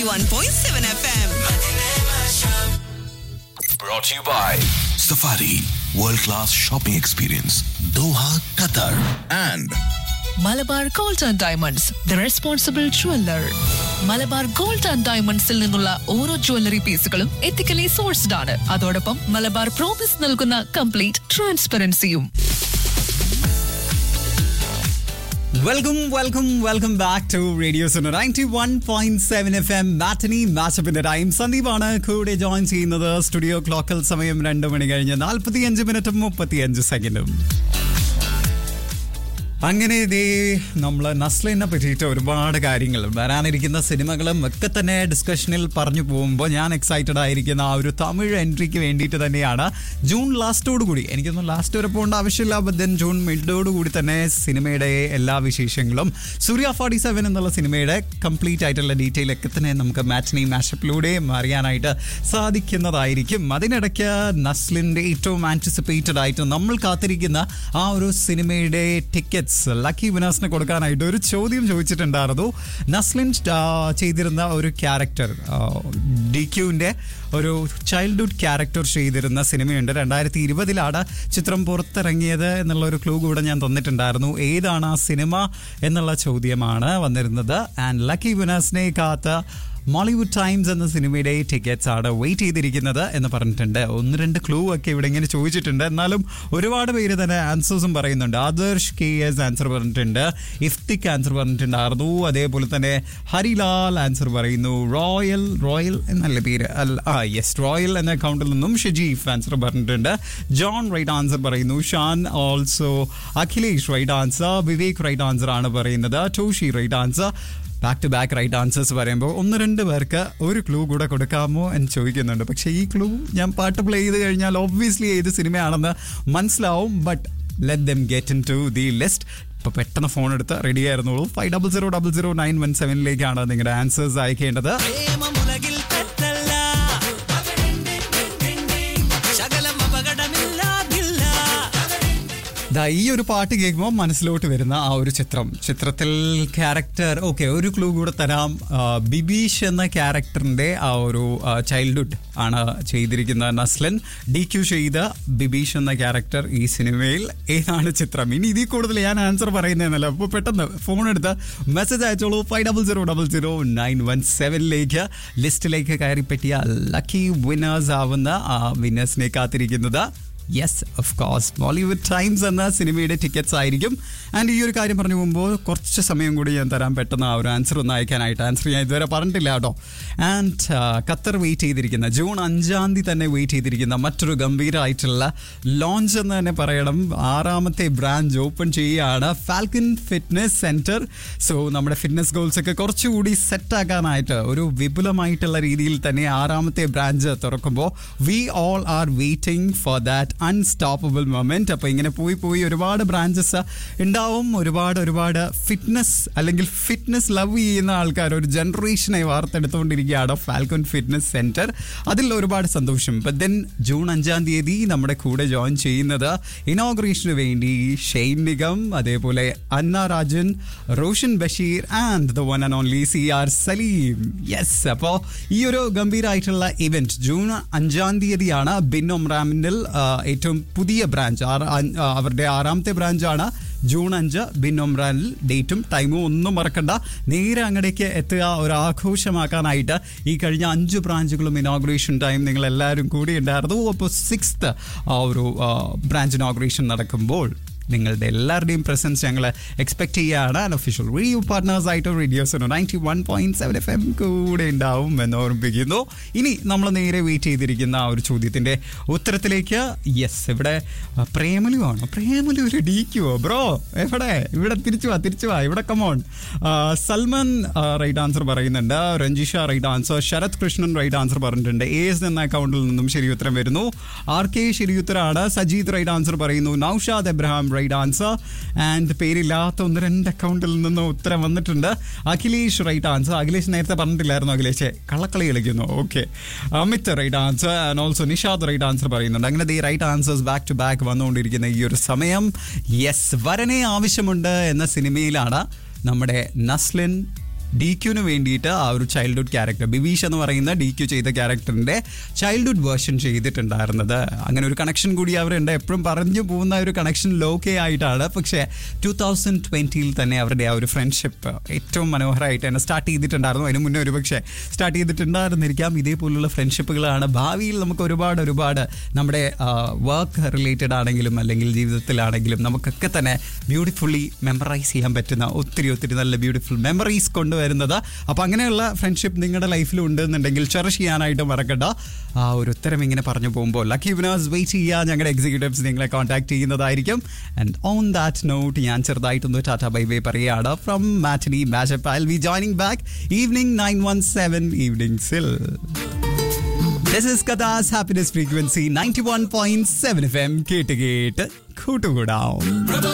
91.7 FM. Brought to you by Safari World Class Shopping Experience Doha, Qatar and Malabar gold and diamonds the responsible jeweller Malabar gold and ഡയമണ്ട്സിൽ നിന്നുള്ള ഓരോ jewellery പീസുകളും ethically sourced ആണ് അതോടൊപ്പം Malabar promise നൽകുന്ന complete ട്രാൻസ്പെറൻസിയും welcome welcome welcome back to radio Suno ninety one point seven F M matinee മാച്ചപ്പിന്റെ time സന്ദീപാണ് കൂടെ ജോയിൻ ചെയ്യുന്നത് സ്റ്റുഡിയോ ക്ലോക്കൽ സമയം രണ്ട് മണി കഴിഞ്ഞ് നാൽപ്പത്തി അഞ്ച് മിനിറ്റും മുപ്പത്തി അഞ്ച് സെക്കൻഡും അങ്ങനെ ഇതേ നമ്മൾ നസ്ലിനെ പറ്റിയിട്ട് ഒരുപാട് കാര്യങ്ങൾ വരാനിരിക്കുന്ന സിനിമകളും ഒക്കെ തന്നെ ഡിസ്കഷനിൽ പറഞ്ഞു പോകുമ്പോൾ ഞാൻ എക്സൈറ്റഡ് ആയിരിക്കുന്ന ആ ഒരു തമിഴ് എൻട്രിക്ക് വേണ്ടിയിട്ട് തന്നെയാണ് ജൂൺ ലാസ്റ്റോട് കൂടി എനിക്കൊന്നും ലാസ്റ്റ് വരെ പോകേണ്ട ആവശ്യമില്ല ബട്ട് ദെൻ ജൂൺ മിഡോട് കൂടി തന്നെ സിനിമയുടെ എല്ലാ വിശേഷങ്ങളും സൂര്യ ഫോർട്ടി സെവൻ എന്നുള്ള സിനിമയുടെ കംപ്ലീറ്റ് ആയിട്ടുള്ള ഡീറ്റെയിൽ ഒക്കെ തന്നെ നമുക്ക് മാറ്റിനി മാഷപ്പിലൂടെയും അറിയാനായിട്ട് സാധിക്കുന്നതായിരിക്കും അതിനിടയ്ക്ക് നസ്ലിൻ്റെ ഏറ്റവും ആൻറ്റിസിപ്പേറ്റഡ് ആയിട്ട് നമ്മൾ കാത്തിരിക്കുന്ന ആ ഒരു സിനിമയുടെ ടിക്കറ്റ്സ് ലക്കി വിനേഴ്സിന് കൊടുക്കാനായിട്ട് ഒരു ചോദ്യം ചോദിച്ചിട്ടുണ്ടായിരുന്നു നസ്ലിൻ ആ, ചെയ്തിരുന്ന ഒരു ക്യാരക്ടർ ഡി ക്യുവിൻ്റെ ഒരു ചൈൽഡ്ഹുഡ് ക്യാരക്ടർ ചെയ്തിരുന്ന സിനിമയുണ്ട് രണ്ടായിരത്തി ഇരുപതിലാണ് ചിത്രം പുറത്തിറങ്ങിയത് എന്നുള്ള ഒരു ക്ലൂ കൂടെ ഞാൻ തന്നിട്ടുണ്ടായിരുന്നു ഏതാണ് ആ സിനിമ എന്നുള്ള ചോദ്യമാണ് വന്നിരുന്നത് ആൻഡ് ലക്കി വിനേഴ്സിനെ കാത്ത് മോളിവുഡ് ടൈംസ് എന്ന സിനിമയുടെ ടിക്കറ്റ്സ് ആണ് വെയിറ്റ് ചെയ്തിരിക്കുന്നത് എന്ന് പറഞ്ഞിട്ടുണ്ട് ഒന്ന് രണ്ട് ക്ലൂ ഒക്കെ ഇവിടെ ഇങ്ങനെ ചോദിച്ചിട്ടുണ്ട് എന്നാലും ഒരുപാട് പേര് തന്നെ ആൻസേഴ്സും പറയുന്നുണ്ട് ആദർശ് കെ എസ് ആൻസർ പറഞ്ഞിട്ടുണ്ട് ഇഫ്തിക് ആൻസർ പറഞ്ഞിട്ടുണ്ടായിരുന്നു അതേപോലെ തന്നെ ഹരിലാൽ ആൻസർ പറയുന്നു റോയൽ റോയൽ എന്നല്ല പേര് അല്ല ആ യെസ് റോയൽ എന്ന അക്കൗണ്ടിൽ നിന്നും ഷജീഫ് ആൻസർ പറഞ്ഞിട്ടുണ്ട് ജോൺ റൈറ്റ് ആൻസർ പറയുന്നു Shan also Akhilesh right answer Vivek right answer ആണ് പറയുന്നത് Toshi right answer back to back right answers പറയുമ്പോൾ ഒന്ന് രണ്ട് പേർക്ക് ഒരു ക്ലൂ കൂടെ കൊടുക്കാമോ എന്ന് ചോദിക്കുന്നുണ്ട് പക്ഷേ ഈ ക്ലൂ ഞാൻ പാട്ട് പ്ലേ ചെയ്ത് കഴിഞ്ഞാൽ ഒബ്വിയസ്ലി ഏത് സിനിമയാണെന്ന് മനസ്സിലാവും but let them get into the list ഇപ്പോൾ പെട്ടെന്ന് ഫോൺ എടുത്ത് റെഡി ആയിരുന്നുള്ളൂ five double zero double zero nine one സെവനിലേക്കാണ് നിങ്ങളുടെ ആൻസേഴ്സ് അയക്കേണ്ടത് പ്രേമമുലകിൽ തെറ്റല്ല ശകലം അപകടമില്ലാതില്ല ദാ ഈ ഒരു പാട്ട് കേൾക്കുമ്പോൾ മനസ്സിലോട്ട് വരുന്ന ആ ഒരു ചിത്രം ചിത്രത്തിൽ ക്യാരക്ടർ ഓക്കെ ഒരു ക്ലൂ കൂടെ തരാം ആ, ബിബീഷ് എന്ന ക്യാരക്ടറിന്റെ ആ ഒരു ചൈൽഡ്ഹുഡ് ആണ് ചെയ്തിരിക്കുന്ന നസ്ലൻ ഡി ക്യു ചെയ്ത ബിബീഷ് എന്ന ക്യാരക്ടർ ഈ സിനിമയിൽ ഏതാണ് ചിത്രം ഇനി ഇതിൽ കൂടുതൽ ഞാൻ ആൻസർ പറയുന്നതെന്നല്ല അപ്പോൾ പെട്ടെന്ന് ഫോൺ എടുത്ത് മെസ്സേജ് അയച്ചോളൂ five double zero double zero nine one സെവനിലേക്ക് ലിസ്റ്റിലേക്ക് കയറി പറ്റിയ ലക്കി വിന്നേഴ്സ് ആവുന്ന ആ വിന്നേഴ്സിനെ കാത്തിരിക്കുന്നത് yes of course Bollywood Times എന്ന സിനിമയുടെ ടിക്കറ്റ്സ് ആയിരിക്കും ആൻഡ് ഈ ഒരു കാര്യം പറഞ്ഞു പോകുമ്പോൾ കുറച്ച് സമയം കൂടി ഞാൻ തരാൻ പെട്ടെന്ന് ആ ഒരു ആൻസർ ഒന്ന് അയക്കാനായിട്ട് ആൻസർ ഞാൻ ഇതുവരെ പറഞ്ഞിട്ടില്ല കേട്ടോ ആൻഡ് ഖത്തർ വെയിറ്റ് ചെയ്തിരിക്കുന്ന ജൂൺ അഞ്ചാം തീയതി തന്നെ വെയിറ്റ് ചെയ്തിരിക്കുന്ന മറ്റൊരു ഗംഭീരമായിട്ടുള്ള ലോഞ്ച് എന്ന് തന്നെ പറയണം ആറാമത്തെ ബ്രാഞ്ച് ഓപ്പൺ ചെയ്യുകയാണ് ഫാൽക്കൺ ഫിറ്റ്നസ് സെൻറ്റർ സോ നമ്മുടെ ഫിറ്റ്നസ് ഗോൾസ് ഒക്കെ കുറച്ചുകൂടി സെറ്റ് ആക്കാനായിട്ട് ഒരു വിപുലമായിട്ടുള്ള രീതിയിൽ തന്നെ ആറാമത്തെ ബ്രാഞ്ച് തുറക്കുമ്പോൾ we all are waiting for that unstoppable moment അപ്പോൾ ഇങ്ങനെ പോയി പോയി ഒരുപാട് ബ്രാഞ്ചസ് ഉണ്ടാവും ഒരുപാട് ഒരുപാട് ഫിറ്റ്നസ് അല്ലെങ്കിൽ ഫിറ്റ്നസ് ലവ് ചെയ്യുന്ന ആൾക്കാർ ഒരു ജനറേഷനെ വാർത്തെടുത്തുകൊണ്ടിരിക്കുകയാണ് ഫാൽക്കൺ ഫിറ്റ്നസ് സെന്റർ അതിൽ ഒരുപാട് സന്തോഷം ബട്ട് ദെൻ ജൂൺ അഞ്ചാം തീയതി നമ്മുടെ കൂടെ ജോയിൻ ചെയ്യുന്നത് ഇനോഗ്രേഷന് വേണ്ടി ഷെയ്ൻ നിഗം അതേപോലെ Anna Rajan Roshan Basheer and the one and only C R Saleem yes അപ്പോൾ ഈ ഒരു ഗംഭീരമായിട്ടുള്ള ഇവന്റ് ജൂൺ അഞ്ചാം തീയതിയാണ് ബിൻ ഒമ്രാമിനിൽ ഏറ്റവും പുതിയ ബ്രാഞ്ച് ആറ് അഞ്ച്- ആ, അവരുടെ ആറാമത്തെ ബ്രാഞ്ചാണ് ജൂൺ അഞ്ച് ബിൻ ഒമ്രാനിൽ ഡേറ്റും ടൈമും ഒന്നും മറക്കണ്ട നേരെ അങ്ങടേക്ക് എത്തുക ഒരു ആഘോഷമാക്കാനായിട്ട് ഈ കഴിഞ്ഞ അഞ്ച് ബ്രാഞ്ചുകളും ഇനോഗ്രേഷൻ ടൈം നിങ്ങൾ എല്ലാവരും കൂടി ഉണ്ടായിരുന്നു അപ്പോൾ സിക്സ്ത് ആ ഒരു ബ്രാഞ്ച് ഇനോഗ്രേഷൻ നടക്കുമ്പോൾ നിങ്ങളുടെ എല്ലാവരുടെയും പ്രസൻസ് ഞങ്ങൾ എക്സ്പെക്ട് ചെയ്യുകയാണ് ആൻഡ് ഒഫീഷ്യൽ റേഡിയോ പാർട്ട്നേഴ്സ് ആയിട്ട് radios ninety one point seven F M കൂടെ ഉണ്ടാവും എന്ന് ഓർമ്മിപ്പിക്കുന്നു ഇനി നമ്മൾ നേരെ വെയിറ്റ് ചെയ്തിരിക്കുന്ന ആ ഒരു ചോദ്യത്തിന്റെ ഉത്തരത്തിലേക്ക് യെസ് ഇവിടെ ആ, പ്രേമലു ആണോ പ്രേമലു ഒരു ഡീക്കുവോ ബ്രോ എവിടെ ഇവിടെ തിരിച്ചു വാ തിരിച്ചു വാ ഇവിടെ കമോൺ സൽമാൻ റൈറ്റ് ആൻസർ പറയുന്നുണ്ട് Ranjisha right answer Sarath Krishnan right answer പറഞ്ഞിട്ടുണ്ട് എ എസ് എന്ന അക്കൗണ്ടിൽ നിന്നും ശരി ഉത്തരം വരുന്നു ആർ കെ ശരി ഉത്തരമാണ് സജീദ് റൈറ്റ് ആൻസർ പറയുന്നു Noushad Abraham right answer and പേരില്ലാത്ത ഒന്ന് രണ്ട് അക്കൗണ്ടിൽ നിന്ന് ഉത്തരം വന്നിട്ടുണ്ട് അഖിലേഷ് റൈറ്റ് ആൻസർ അഖിലേഷ് നേരത്തെ പറഞ്ഞിട്ടില്ലായിരുന്നു അഖിലേഷ് കള്ളക്കളി കളിക്കുന്നു okay Amit right answer and also Nishad right answer പറയുന്നുണ്ട് അങ്ങനെ the right answers back to back വന്നുകൊണ്ടിരിക്കുന്ന ഈ ഒരു സമയം യെസ് വരനെ ആവശ്യമുണ്ട് എന്ന സിനിമയിലാണ് നമ്മുടെ നസ്ലിൻ ഡി ക്യൂന് വേണ്ടിയിട്ട് ആ ഒരു ചൈൽഡ്ഹുഡ് ക്യാരക്ടർ ബിബീഷ് എന്ന് പറയുന്ന ഡി ക്യൂ ചെയ്ത ക്യാരക്ടറിന്റെ ചൈൽഡ്ഹുഡ് വേർഷൻ ചെയ്തിട്ടുണ്ടായിരുന്നത് അങ്ങനെ ഒരു കണക്ഷൻ കൂടി അവരുണ്ട് എപ്പോഴും പറഞ്ഞു പോകുന്ന ഒരു കണക്ഷൻ ലോക്കെ ആയിട്ടാണ് പക്ഷേ ടൂ തൗസൻഡ് ട്വന്റിയിൽ തന്നെ അവരുടെ ആ ഒരു ഫ്രണ്ട്ഷിപ്പ് ഏറ്റവും മനോഹരമായിട്ട് തന്നെ സ്റ്റാർട്ട് ചെയ്തിട്ടുണ്ടായിരുന്നു അതിന് മുന്നേ ഒരുപക്ഷെ സ്റ്റാർട്ട് ചെയ്തിട്ടുണ്ടായിരുന്നിരിക്കാം ഇതേപോലുള്ള ഫ്രണ്ട്ഷിപ്പുകളാണ് ഭാവിയിൽ നമുക്ക് ഒരുപാട് ഒരുപാട് നമ്മുടെ വർക്ക് റിലേറ്റഡ് ആണെങ്കിലും അല്ലെങ്കിൽ ജീവിതത്തിലാണെങ്കിലും നമുക്കൊക്കെ തന്നെ ബ്യൂട്ടിഫുള്ളി മെമ്മറൈസ് ചെയ്യാൻ പറ്റുന്ന ഒത്തിരി ഒത്തിരി നല്ല ബ്യൂട്ടിഫുൾ മെമ്മറീസ് കൊണ്ടുവരുന്നത് അപ്പോൾ അങ്ങനെയുള്ള ഫ്രണ്ട്ഷിപ്പ് നിങ്ങളുടെ ലൈഫിൽ ഉണ്ടെന്നുണ്ടെങ്കിൽ ചെറിഷ് ചെയ്യാനായിട്ട് മറക്കണ്ട ആ ഒരു ഉത്തരം ഇങ്ങനെ പറഞ്ഞു പോകുമ്പോൾ ലക്കി വിനേഴ്സ് വെയിറ്റ് ചെയ്യുക ഞങ്ങളുടെ എക്സിക്യൂട്ടീവ്സ് നിങ്ങളെ കോൺടാക്ട് ചെയ്യുന്നതായിരിക്കും ആൻഡ് ഓൺ ദാറ്റ് നോട്ട് ഞാൻ ചെറുതായിട്ടൊന്ന് ടാറ്റ ബൈ ബൈ പറയുകയാണ് from matinee matchup I B joining back evening nine one seven ഈവനിങ്സിൽ This is Katha's Happiness Frequency 91.7 FM കേട്ട് കേട്ട് കൂട്ടുകൂടാം